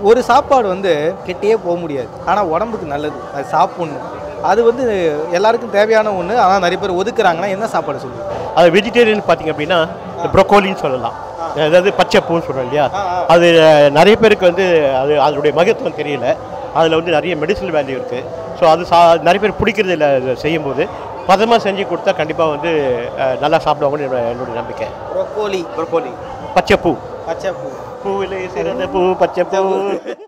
ஒரு சாப்பாடு வந்து கெட்டியே போக முடியாது ஆனால் உடம்புக்கு நல்லது அது சாப்பிட்ணும் அது வந்து எல்லாருக்கும் தேவையான ஒன்று ஆனால் நிறைய பேர் ஒதுக்குறாங்கன்னா என்ன சாப்பாடு சொல்லுங்க அது வெஜிடேரியன் பார்த்தீங்க அப்படின்னா ப்ரொக்கோலின்னு சொல்லலாம் அதாவது பச்சை பூன்னு சொல்கிறோம் இல்லையா அது அஹ், நிறைய பேருக்கு வந்து அது அதனுடைய மகத்துவம் தெரியல அதில் வந்து நிறைய மெடிசனல் வேல்யூ இருக்குது ஸோ அது சா நிறைய பேர் பிடிக்கிறது இல்லை அதை செய்யும்போது பதமாக செஞ்சு கொடுத்தா கண்டிப்பாக வந்து அஹ், நல்லா சாப்பிடுவாங்கன்னு என்னோட என்னுடைய நம்பிக்கை ப்ரொக்கோலி ப்ரொக்கோலி பச்சை பூ பச்சை பூ பூவிலே சிறந்த பூ பச்சை பூ